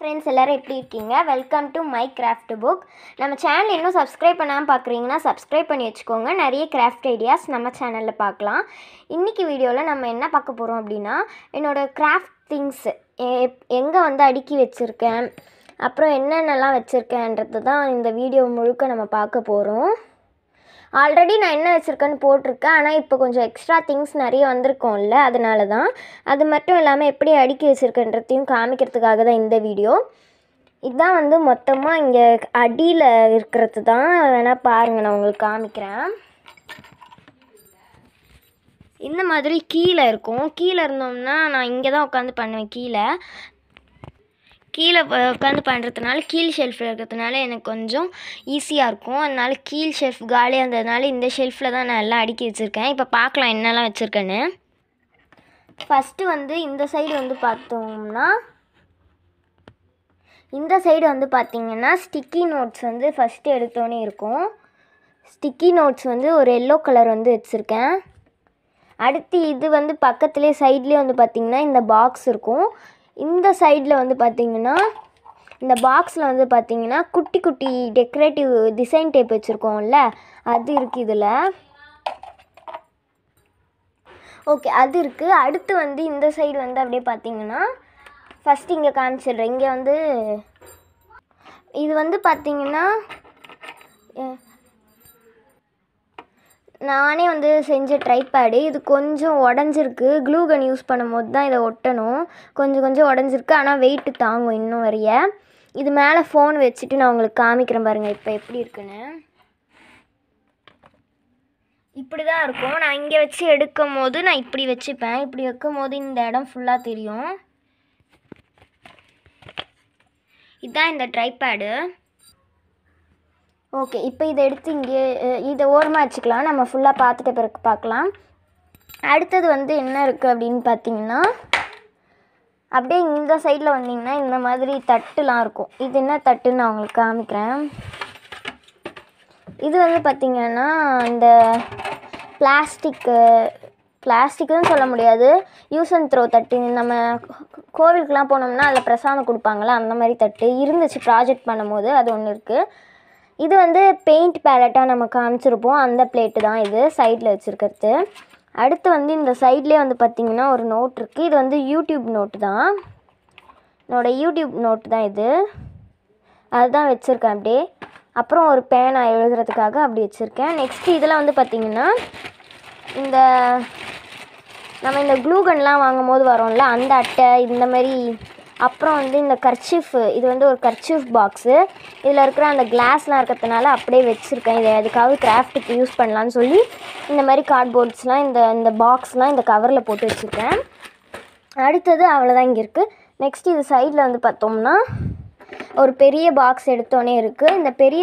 friends எல்லாரும் எப்படி இருக்கீங்க welcome to my craft book நம்ம சேனல் இன்னும் சப்ஸ்கிரைப் பண்ணாமல் பார்க்குறீங்கன்னா சப்ஸ்கிரைப் பண்ணி வச்சுக்கோங்க நிறைய கிராஃப்ட் ஐடியாஸ் நம்ம சேனலில் பார்க்கலாம் இன்றைக்கி வீடியோவில் நம்ம என்ன பார்க்க போகிறோம் அப்படின்னா என்னோடய கிராஃப்ட் திங்ஸ் எங்கே வந்து அடுக்கி வச்சுருக்கேன் அப்புறம் என்னென்னலாம் வச்சுருக்கேன்றது தான் இந்த வீடியோ முழுக்க நம்ம பார்க்க போகிறோம் ஆல்ரெடி நான் என்ன வச்சுருக்கேன்னு போட்டிருக்கேன் ஆனால் இப்போ கொஞ்சம் எக்ஸ்ட்ரா திங்ஸ் நிறைய வந்திருக்கோம்ல அதனால தான் அது மட்டும் இல்லாமல் எப்படி அடுக்கி வச்சுருக்கேன்றதையும் காமிக்கிறதுக்காக தான் இந்த வீடியோ இதுதான் வந்து மொத்தமாக இங்கே அடியில் இருக்கிறது தான் வேணால் பாருங்கள் நான் உங்களுக்கு காமிக்கிறேன் இந்த மாதிரி கீழே இருக்கும் கீழே இருந்தோம்னா நான் இங்கே தான் உட்காந்து பண்ணுவேன் கீழே கீழே உட்காந்து பண்ணுறதுனால கீழ் ஷெல்ஃபில் இருக்கிறதுனால எனக்கு கொஞ்சம் ஈஸியாக இருக்கும் அதனால கீழ் ஷெல்ஃப் காலியாக இருந்ததுனால இந்த ஷெல்ஃபில் தான் நான் எல்லாம் அடுக்கி வச்சுருக்கேன் இப்போ பார்க்கலாம் என்னெல்லாம் வச்சுருக்கேன்னு ஃபஸ்ட்டு வந்து இந்த சைடு வந்து பார்த்தோம்னா இந்த சைடு வந்து பார்த்திங்கன்னா ஸ்டிக்கி நோட்ஸ் வந்து ஃபஸ்ட்டு எடுத்தோன்னே இருக்கும் ஸ்டிக்கி நோட்ஸ் வந்து ஒரு எல்லோ கலர் வந்து வச்சுருக்கேன் அடுத்து இது வந்து பக்கத்துலேயே சைட்லேயே வந்து பார்த்திங்கன்னா இந்த பாக்ஸ் இருக்கும் இந்த சைடில் வந்து பார்த்திங்கன்னா இந்த பாக்ஸில் வந்து பார்த்திங்கன்னா குட்டி குட்டி டெக்கரேட்டிவ் டிசைன் டேப் வச்சுருக்கோம்ல அது இருக்குது இதில் ஓகே அது இருக்குது அடுத்து வந்து இந்த சைடு வந்து அப்படியே பார்த்திங்கன்னா ஃபஸ்ட்டு இங்கே காமிச்சிடுறேன் இங்கே வந்து இது வந்து பார்த்திங்கன்னா நானே வந்து செஞ்ச ட்ரைபேடு இது கொஞ்சம் உடஞ்சிருக்கு க்ளூ கன் யூஸ் பண்ணும்போது தான் இதை ஒட்டணும் கொஞ்சம் கொஞ்சம் உடஞ்சிருக்கு ஆனால் வெயிட்டு தாங்கும் இன்னும் வரைய இது மேலே ஃபோன் வச்சுட்டு நான் உங்களுக்கு காமிக்கிறேன் பாருங்கள் இப்போ எப்படி இருக்குன்னு இப்படி தான் இருக்கும் நான் இங்கே வச்சு எடுக்கும் போது நான் இப்படி வச்சுப்பேன் இப்படி வைக்கும் போது இந்த இடம் ஃபுல்லாக தெரியும் இதுதான் இந்த ட்ரைபேடு ஓகே இப்போ இதை எடுத்து இங்கே அஹ், இதை ஓரமாக வச்சுக்கலாம் நம்ம ஃபுல்லாக பார்த்துட்ட பிறகு பார்க்கலாம் அடுத்தது வந்து என்ன இருக்குது அப்படின்னு பார்த்தீங்கன்னா அப்படியே இந்த சைடில் வந்தீங்கன்னா இந்த மாதிரி தட்டுலாம் இருக்கும் இது என்ன தட்டுன்னு நான் உங்களுக்கு காமிக்கிறேன் இது வந்து பார்த்திங்கன்னா இந்த பிளாஸ்டிக்கு பிளாஸ்டிக்குன்னு சொல்ல முடியாது யூஸ் அண்ட் த்ரோ தட்டு நம்ம கோவிலுக்கெலாம் போனோம்னா அதில் பிரசாதம் கொடுப்பாங்களே அந்த மாதிரி தட்டு இருந்துச்சு ப்ராஜெக்ட் பண்ணும்போது அது ஒன்று இருக்குது இது வந்து பெயிண்ட் பேலட்டாக நம்ம காமிச்சிருப்போம் அந்த பிளேட்டு தான் இது சைடில் வச்சுருக்கிறது அடுத்து வந்து இந்த சைட்லேயே வந்து பார்த்திங்கன்னா ஒரு நோட் இருக்குது இது வந்து யூடியூப் நோட்டு தான் என்னோட யூடியூப் நோட்டு தான் இது அதுதான் வச்சுருக்கேன் அப்படியே அப்புறம் ஒரு பேனா எழுதுறதுக்காக அப்படி வச்சுருக்கேன் நெக்ஸ்ட் இதில் வந்து பார்த்திங்கன்னா இந்த நம்ம இந்த க்ளூகன்லாம் வாங்கும் போது வரோம்ல அந்த அட்டை இந்த மாதிரி அப்புறம் வந்து இந்த கர்ச்சீஃப் இது வந்து ஒரு கர்ச்சீஃப் பாக்ஸு இதில் இருக்கிற அந்த கிளாஸ்லாம் இருக்கிறதுனால அப்படியே வச்சுருக்கேன் இதை எதுக்காவது கிராஃப்ட்டுக்கு யூஸ் பண்ணலான்னு சொல்லி இந்த மாதிரி கார்ட்போர்ட்ஸ்லாம் இந்த இந்த பாக்ஸ்லாம் இந்த கவரில் போட்டு வச்சுருக்கேன் அடுத்தது அவ்வளோதான் இங்கே இருக்குது நெக்ஸ்ட் இது சைடில் வந்து பார்த்தோம்னா ஒரு பெரிய பாக்ஸ் எடுத்தோன்னே இருக்குது இந்த பெரிய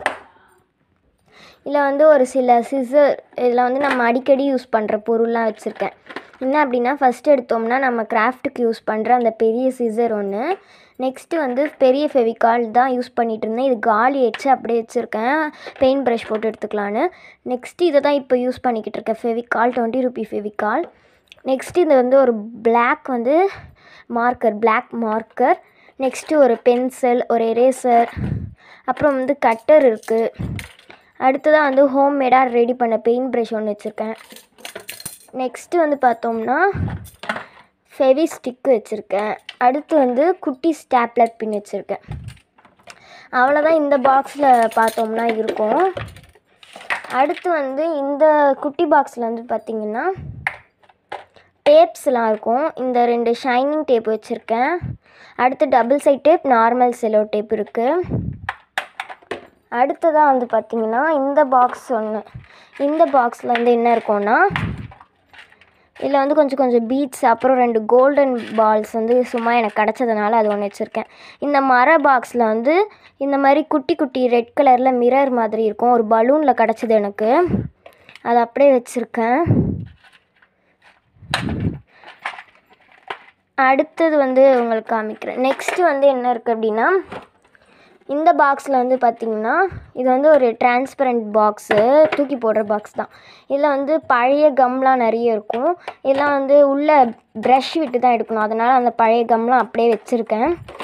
இதில் வந்து ஒரு சில சிசர் இதில் வந்து நம்ம அடிக்கடி யூஸ் பண்ணுற பொருள்லாம் வச்சுருக்கேன் என்ன அப்படின்னா ஃபஸ்ட்டு எடுத்தோம்னா நம்ம கிராஃப்ட்டுக்கு யூஸ் பண்ணுற அந்த பெரிய சிசர் ஒன்று நெக்ஸ்ட்டு வந்து பெரிய ஃபெவிகால் தான் யூஸ் பண்ணிகிட்டு இருந்தேன் இது காலி ஆயிடுச்சு அப்படியே வச்சுருக்கேன் பெயிண்ட் ப்ரஷ் போட்டு எடுத்துக்கலான்னு நெக்ஸ்ட்டு இதை தான் இப்போ யூஸ் பண்ணிக்கிட்டு இருக்கேன் Fevicol twenty rupee Fevicol next இது வந்து ஒரு பிளாக் வந்து மார்க்கர் பிளாக் மார்க்கர் நெக்ஸ்ட்டு ஒரு பென்சில் ஒரு எரேசர் அப்புறம் வந்து கட்டர் இருக்குது அடுத்ததாக வந்து ஹோம்மேடாக ரெடி பண்ண பெயிண்ட் ப்ரஷ் ஒன்று வச்சுருக்கேன் நெக்ஸ்ட்டு வந்து பார்த்தோம்னா ஃபெவி ஸ்டிக்கு வச்சுருக்கேன் அடுத்து வந்து குட்டி ஸ்டாப்லர் பின் வச்சுருக்கேன் அவ்வளோதான் இந்த பாக்ஸில் பார்த்தோம்னா இருக்கும் அடுத்து வந்து இந்த குட்டி பாக்ஸில் வந்து பார்த்திங்கன்னா டேப்ஸ்லாம் இருக்கும் இந்த ரெண்டு ஷைனிங் டேப் வச்சுருக்கேன் அடுத்து double side tape normal cello tape இருக்குது அடுத்ததாக வந்து பார்த்திங்கன்னா இந்த பாக்ஸ் ஒன்று இந்த பாக்ஸில் வந்து என்ன இருக்கும்னா இதில் வந்து கொஞ்சம் கொஞ்சம் பீட்ஸ் அப்புறம் ரெண்டு கோல்டன் பால்ஸ் வந்து சும்மா எனக்கு கிடச்சதுனால அது ஒன்று வச்சுருக்கேன் இந்த மர பாக்ஸில் வந்து இந்த மாதிரி குட்டி குட்டி ரெட் கலரில் மிரர் மாதிரி இருக்கும் ஒரு பலூனில் கிடச்சிது எனக்கு அதை அப்படியே வச்சுருக்கேன் அடுத்தது வந்து உங்களுக்கு காமிக்கிறேன் நெக்ஸ்ட்டு வந்து என்ன இருக்குது அப்படின்னா இந்த பாக்ஸில் வந்து பார்த்திங்கன்னா இது வந்து ஒரு டிரான்ஸ்பரண்ட் பாக்ஸு தூக்கி போடுற பாக்ஸ் தான் இதில் வந்து பழைய கம்லாம் நிறைய இருக்கும் இதெல்லாம் வந்து உள்ளே ப்ரஷ் விட்டு தான் எடுக்கணும் அதனால் அந்த பழைய கம்லாம் அப்படியே வச்சுருக்கேன்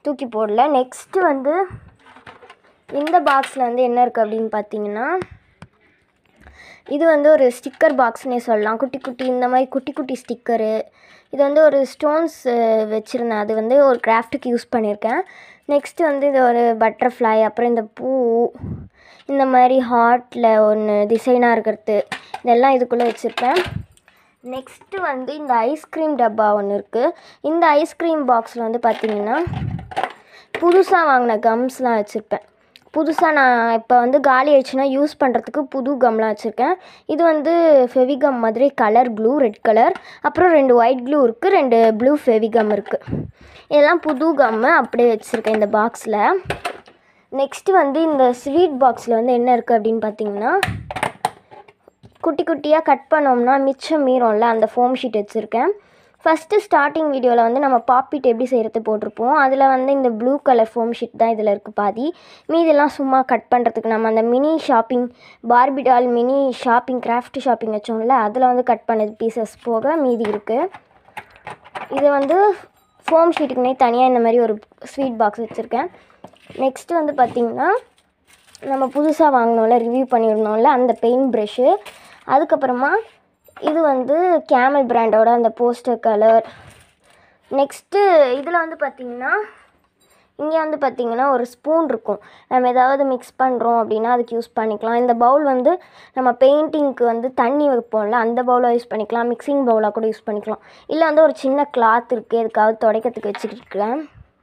தூக்கி போடல நெக்ஸ்ட்டு வந்து இந்த பாக்ஸில் வந்து என்ன இருக்குது அப்படின்னு பார்த்தீங்கன்னா இது வந்து ஒரு ஸ்டிக்கர் பாக்ஸ்னே சொல்லலாம் குட்டி குட்டி இந்த மாதிரி குட்டி குட்டி ஸ்டிக்கரு இது வந்து ஒரு ஸ்டோன்ஸ் வச்சுருந்தேன் அது வந்து ஒரு கிராஃப்ட்டுக்கு யூஸ் பண்ணியிருக்கேன் நெக்ஸ்ட்டு வந்து இது ஒரு பட்டர்ஃப்ளை அப்புறம் இந்த பூ இந்த மாதிரி ஹார்ட்டில் ஒன்று டிசைனாக இருக்கிறது இதெல்லாம் இதுக்குள்ளே வச்சுருப்பேன் நெக்ஸ்ட்டு வந்து இந்த ஐஸ்கிரீம் டப்பா ஒன்று இருக்குது இந்த ஐஸ்கிரீம் பாக்ஸில் வந்து பார்த்திங்கன்னா புதுசாக வாங்கின கம்ஸ்லாம் வச்சுருப்பேன் புதுசாக நான் இப்போ வந்து காலி ஆயிடுச்சுன்னா யூஸ் பண்ணுறதுக்கு புது கம்லாம் வச்சுருக்கேன் இது வந்து ஃபெவிகம் மாதிரி கலர் க்ளூ ரெட் கலர் அப்புறம் ரெண்டு ஒயிட் க்ளூ இருக்குது ரெண்டு ப்ளூ ஃபெவிகம் இருக்குது இதெல்லாம் புது கம்மு அப்படியே வச்சுருக்கேன் இந்த பாக்ஸில் நெக்ஸ்ட்டு வந்து இந்த ஸ்வீட் பாக்ஸில் வந்து என்ன இருக்குது அப்படின்னு பார்த்தீங்கன்னா குட்டி குட்டியாக கட் பண்ணோம்னா மிச்சம் மீறோம்ல அந்த ஃபோம் ஷீட் வச்சுருக்கேன் ஃபஸ்ட்டு ஸ்டார்டிங் வீடியோவில் வந்து நம்ம பாப்பிட் எப்படி செய்கிறது போட்டிருப்போம் அதில் வந்து இந்த ப்ளூ கலர் ஃபோம் ஷீட் தான் இதில் இருக்குது பாதி மீதெல்லாம் சும்மா கட் பண்ணுறதுக்கு நம்ம அந்த mini shopping Barbie doll mini shopping craft shopping வச்சோம்ல அதில் வந்து கட் பண்ணது பீசஸ் போக மீதி இருக்குது இது வந்து ஃபோம் ஷீட்டுக்குனே தனியாக இந்த மாதிரி ஒரு ஸ்வீட் பாக்ஸ் வச்சுருக்கேன் நெக்ஸ்ட்டு வந்து பார்த்திங்கன்னா நம்ம புதுசாக வாங்கினோம்ல ரிவ்யூ பண்ணியிருந்தோம்ல அந்த பெயிண்ட் ப்ரெஷ்ஷு அதுக்கப்புறமா இது வந்து கேமல் பிராண்டோட அந்த போஸ்டர் கலர் நெக்ஸ்ட்டு இதில் வந்து பார்த்திங்கன்னா இங்கே வந்து பார்த்திங்கன்னா ஒரு ஸ்பூன் இருக்கும் நம்ம ஏதாவது மிக்ஸ் பண்ணுறோம் அப்படின்னா அதுக்கு யூஸ் பண்ணிக்கலாம் இந்த பவுல் வந்து நம்ம பெயிண்டிங்க்கு வந்து தண்ணி வைப்போம்ல அந்த பவுலாக யூஸ் பண்ணிக்கலாம் மிக்சிங் பவுலாக கூட யூஸ் பண்ணிக்கலாம் இல்லை வந்து ஒரு சின்ன கிளாத் இருக்குது எதுக்காவது துடைக்கிறதுக்கு வச்சுக்கிட்டுருக்கேன்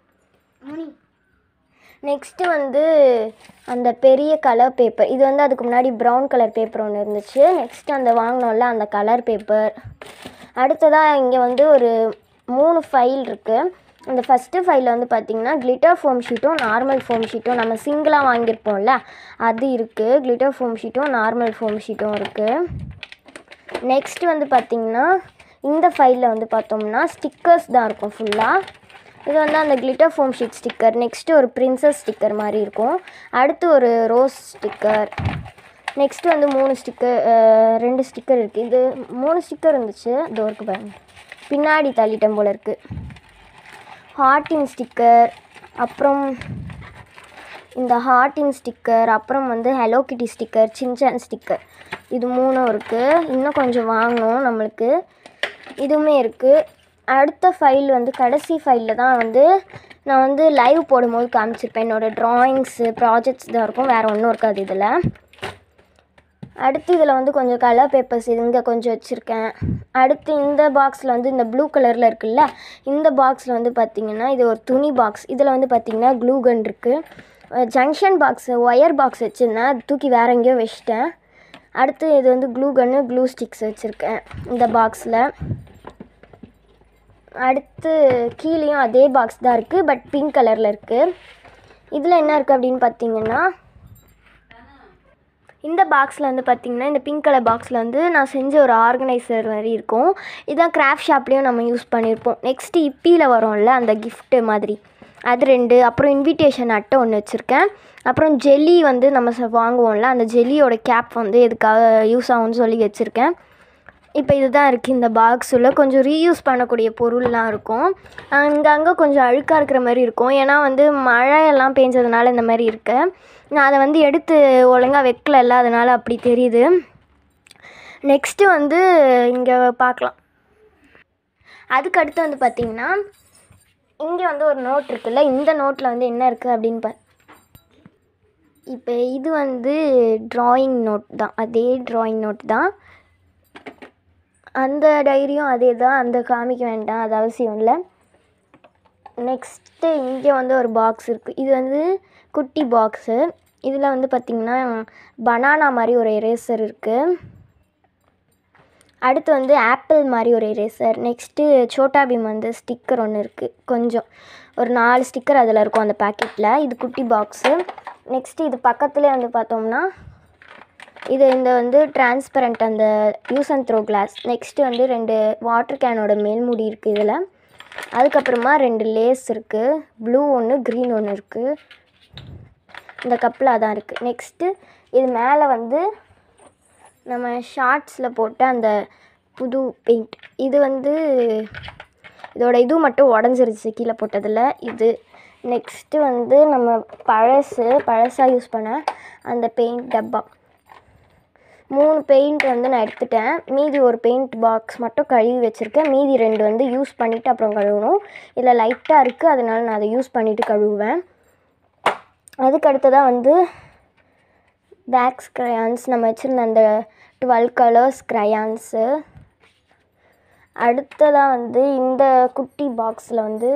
நெக்ஸ்ட்டு வந்து அந்த பெரிய கலர் பேப்பர் இது வந்து அதுக்கு முன்னாடி ப்ரௌன் கலர் பேப்பர் ஒன்று இருந்துச்சு நெக்ஸ்ட் அந்த வாங்கினோம்ல அந்த கலர் பேப்பர் அடுத்ததாக இங்கே வந்து ஒரு மூணு ஃபைல் இருக்குது இந்த ஃபஸ்ட்டு ஃபைலில் வந்து பார்த்திங்கன்னா கிளிட்டர் ஃபோம் ஷீட்டும் நார்மல் ஃபோம் ஷீட்டும் நம்ம சிங்கிளாக வாங்கியிருப்போம்ல அது இருக்குது கிளிட்டர் ஃபோம் ஷீட்டும் நார்மல் ஃபோம் ஷீட்டும் இருக்குது நெக்ஸ்ட் வந்து பார்த்திங்கன்னா இந்த ஃபைலில் வந்து பார்த்தோம்னா ஸ்டிக்கர்ஸ் தான் இருக்கும் ஃபுல்லாக இது வந்து அந்த glitter foam sheet sticker next ஒரு பிரின்சஸ் ஸ்டிக்கர் மாதிரி இருக்கும் அடுத்து ஒரு ரோஸ் ஸ்டிக்கர் நெக்ஸ்ட்டு வந்து மூணு ஸ்டிக்கர் ரெண்டு ஸ்டிக்கர் இருக்குது இது மூணு ஸ்டிக்கர் இருந்துச்சு இதோ இருக்கு பாருங்க பின்னாடி தள்ளிட்டேன் போல இருக்குது ஹார்ட்டின் ஸ்டிக்கர் அப்புறம் இந்த ஹார்ட்டின் ஸ்டிக்கர் அப்புறம் வந்து ஹலோ கிட்டி ஸ்டிக்கர் சின்சான் ஸ்டிக்கர் இது மூணும் இருக்குது இன்னும் கொஞ்சம் வாங்கணும் நம்மளுக்கு இதுவுமே இருக்குது அடுத்த ஃபைல் வந்து கடைசி ஃபைலில் தான் வந்து நான் வந்து லைவ் போடும்போது காமிச்சிருப்பேன் என்னோடய ட்ராயிங்ஸு ப்ராஜெக்ட்ஸ் தான் இருக்கும் வேறு ஒன்றும் இருக்காது இதில் அடுத்து இதில் வந்து கொஞ்சம் கலர் பேப்பர்ஸ் இங்கே கொஞ்சம் வச்சுருக்கேன் அடுத்து இந்த பாக்ஸில் வந்து இந்த ப்ளூ கலரில் இருக்குல்ல இந்த பாக்ஸில் வந்து பார்த்திங்கன்னா இது ஒரு துணி பாக்ஸ் இதில் வந்து பார்த்திங்கன்னா க்ளூ கன் இருக்குது ஜங்ஷன் பாக்ஸு ஒயர் பாக்ஸ் வச்சுருந்தேன் அது தூக்கி வேற எங்கேயோ வச்சிட்டேன் அடுத்து இது வந்து க்ளூ கன்னு க்ளூ ஸ்டிக்ஸ் வச்சுருக்கேன் இந்த பாக்ஸில் அடுத்து கீழேயும் அதே பாக்ஸ் தான் இருக்குது பட் பிங்க் கலரில் இருக்குது இதில் என்ன இருக்குது அப்படின்னு பார்த்தீங்கன்னா இந்த பாக்ஸில் வந்து பார்த்திங்கன்னா இந்த பிங்க் கலர் பாக்ஸில் வந்து நான் செஞ்ச ஒரு ஆர்கனைசர் மாதிரி இருக்கும் இதான் கிராஃப்ட் ஷாப்லேயும் நம்ம யூஸ் பண்ணியிருப்போம் நெக்ஸ்ட்டு இப்பியில் வரும்ல அந்த gift மாதிரி அது ரெண்டு அப்புறம் இன்விடேஷன் அட்டை ஒன்று வச்சுருக்கேன் அப்புறம் ஜெல்லி வந்து நம்ம ச- வாங்குவோம்ல அந்த ஜெல்லியோட கேப் வந்து எதுக்காக யூஸ் ஆகும்னு சொல்லி வச்சுருக்கேன் இப்போ இதுதான் இருக்குது இந்த பாக்ஸுள்ள கொஞ்சம் ரீயூஸ் பண்ணக்கூடிய பொருள்லாம் இருக்கும் அங்கங்கே கொஞ்சம் அழுக்காக இருக்கிற மாதிரி இருக்கும் ஏன்னா வந்து மழையெல்லாம் பேஞ்சதுனால இந்த மாதிரி இருக்கு நான் அதை வந்து எடுத்து ஒழுங்காக வைக்கலல்ல அதனால் அப்படி தெரியுது நெக்ஸ்ட்டு வந்து இங்கே பார்க்கலாம் அதுக்கு அடுத்து வந்து பார்த்திங்கன்னா இங்கே வந்து ஒரு நோட் இருக்குல்ல இந்த நோட்டில் வந்து என்ன இருக்குது அப்படின்னு பா இப்போ இது வந்து ட்ராயிங் நோட் தான் அதே ட்ராயிங் நோட் தான் அந்த டைரியும் அதே தான் அந்த காமிக்க வேண்டாம் அது அவசியம் இல்லை நெக்ஸ்ட்டு இங்கே வந்து ஒரு பாக்ஸ் இருக்குது இது வந்து குட்டி பாக்ஸு இதில் வந்து பார்த்திங்கன்னா பனானா மாதிரி ஒரு எரேசர் இருக்குது அடுத்து வந்து ஆப்பிள் மாதிரி ஒரு எரேசர் நெக்ஸ்ட்டு சோட்டா பீம் வந்து ஸ்டிக்கர் ஒன்று இருக்குது கொஞ்சம் ஒரு நாலு ஸ்டிக்கர் அதில் இருக்கும் அந்த பேக்கெட்டில் இது குட்டி பாக்ஸு நெக்ஸ்ட்டு இது பக்கத்துலேயே வந்து பார்த்தோம்னா இது இந்த வந்து டிரான்ஸ்பரண்ட் அந்த use and throw glass next வந்து ரெண்டு வாட்டர் கேனோட மேல்முடி இருக்குது இதில் அதுக்கப்புறமா ரெண்டு லேஸ் இருக்குது ப்ளூ ஒன்று க்ரீன் ஒன்று இருக்குது இந்த கப்பில் அதான் இருக்குது நெக்ஸ்ட்டு இது மேலே வந்து நம்ம ஷார்ட்ஸில் போட்ட அந்த புது பெயிண்ட் இது வந்து இதோட இது மட்டும் உடஞ்சிருச்சு கீழே போட்டதில் இது நெக்ஸ்ட்டு வந்து நம்ம பழசு பழசாக யூஸ் பண்ண அந்த பெயிண்ட் டப்பா மூணு பெயிண்ட் வந்து நான் எடுத்துட்டேன் மீதி ஒரு பெயிண்ட் பாக்ஸ் மட்டும் கழுவி வச்சுருக்கேன் மீதி ரெண்டு வந்து யூஸ் பண்ணிவிட்டு அப்புறம் கழுவணும் இதில் லைட்டாக இருக்குது அதனால நான் அதை யூஸ் பண்ணிவிட்டு கழுவுவேன் அதுக்கு அடுத்ததாக வந்து பேக்ஸ் க்ரையான்ஸ் நம்ம வச்சுருந்த அந்த டுவெல் கலர்ஸ் க்ரையான்ஸு அடுத்ததாக வந்து இந்த குட்டி பாக்ஸில் வந்து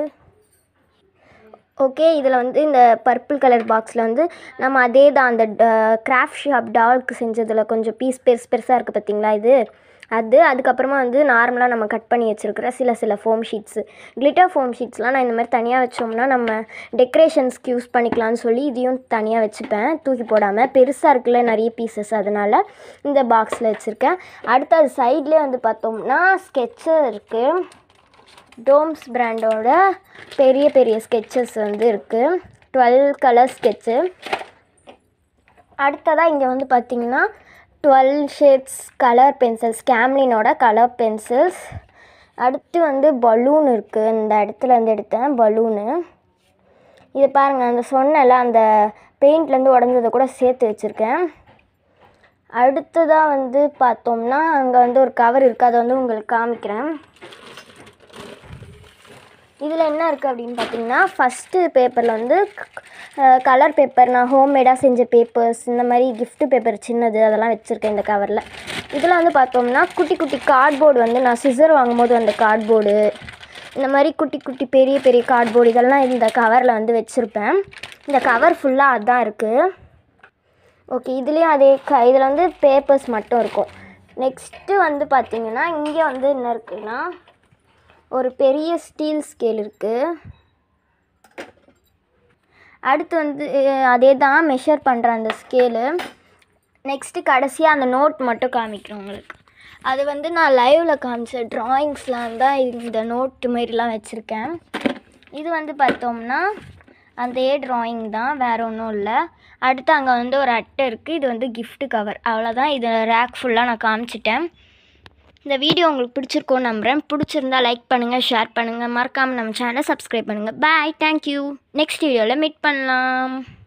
ஓகே இதில் வந்து இந்த பர்பிள் கலர் பாக்ஸில் வந்து நம்ம அதே தான் அந்த கிராஃப்ட் ஷாப் டால்க்கு செஞ்சதில் கொஞ்சம் பீஸ் பெருசு பெருசாக இருக்குது பார்த்தீங்களா இது அது அதுக்கப்புறமா வந்து நார்மலாக நம்ம கட் பண்ணி வச்சுருக்கிற சில சில ஃபோம் ஷீட்ஸு கிளிட்டர் ஃபோம் ஷீட்ஸ்லாம் நான் இந்த மாதிரி தனியாக வச்சோம்னா நம்ம டெக்கரேஷன்ஸ்க்கு யூஸ் பண்ணிக்கலாம்னு சொல்லி இதையும் தனியாக வச்சுப்பேன் தூக்கி போடாமல் பெருசாக இருக்குல்ல நிறைய பீசஸ் அதனால் இந்த பாக்ஸில் வச்சுருக்கேன் அடுத்து அது சைட்லேயே வந்து பார்த்தோம்னா ஸ்கெட்சு இருக்குது டோம்ஸ் பிராண்டோட பெரிய பெரிய ஸ்கெச்சஸ் வந்து இருக்குது டுவெல் கலர் ஸ்கெட்சு அடுத்ததாக இங்கே வந்து பார்த்திங்கன்னா டுவெல் ஷேட்ஸ் கலர் பென்சில்ஸ் கேம்லினோட கலர் பென்சில்ஸ் அடுத்து வந்து பலூன் இருக்குது இந்த இடத்துல இருந்து எடுத்தேன் பலூனு இது பாருங்கள் அந்த சொன்னல அந்த பெயிண்ட்லேருந்து உடஞ்சதை கூட சேர்த்து வச்சுருக்கேன் அடுத்ததாக வந்து பார்த்தோம்னா அங்கே வந்து ஒரு கவர் இருக்குது அதை வந்து உங்களுக்கு காமிக்கிறேன் இதில் என்ன இருக்குது அப்படின்னு பார்த்தீங்கன்னா ஃபஸ்ட்டு பேப்பரில் வந்து கலர் பேப்பர் நான் ஹோம்மேடாக செஞ்ச பேப்பர்ஸ் இந்த மாதிரி gift பேப்பர் சின்னது அதெல்லாம் வச்சுருக்கேன் இந்த கவரில் இதில் வந்து பார்த்தோம்னா குட்டி குட்டி கார்ட்போர்டு வந்து நான் சிசர் வாங்கும்போது அந்த கார்ட்போர்டு இந்த மாதிரி குட்டி குட்டி பெரிய பெரிய கார்ட்போர்டு இதெல்லாம் இந்த கவரில் வந்து வச்சுருப்பேன் இந்த கவர் ஃபுல்லாக அதான் இருக்குது ஓகே இதுலேயும் அதே க இதில் வந்து பேப்பர்ஸ் மட்டும் இருக்கும் நெக்ஸ்ட்டு வந்து பார்த்திங்கன்னா இங்கே வந்து என்ன இருக்குன்னா ஒரு பெரிய ஸ்டீல் ஸ்கேல் இருக்குது அடுத்து வந்து அஹ், அதே தான் மெஷர் பண்ணுற அந்த ஸ்கேலு நெக்ஸ்ட்டு கடைசியாக அந்த நோட் மட்டும் காமிக்கிறேன் உங்களுக்கு அது வந்து நான் லைவில் காமிச்ச ட்ராயிங்ஸ்லாம் தான் இந்த நோட்டு மாரிலாம் வச்சுருக்கேன் இது வந்து பார்த்தோம்னா அதே ட்ராயிங் தான் வேறு ஒன்றும் இல்லை அடுத்து அங்கே வந்து ஒரு அட்டை இருக்குது இது வந்து gift கவர் அவ்வளோதான் இது ரேக் ஃபுல்லாக நான் காமிச்சிட்டேன் இந்த வீடியோ உங்களுக்கு பிடிச்சிருக்கோன்னு நம்புகிறேன் பிடிச்சிருந்தா லைக் பண்ணுங்கள் ஷேர் பண்ணுங்கள் மறக்காமல் நம்ம சேனலை சப்ஸ்கிரைப் பண்ணுங்கள் பாய் தேங்க்யூ நெக்ஸ்ட் வீடியோவில் மீட் பண்ணலாம்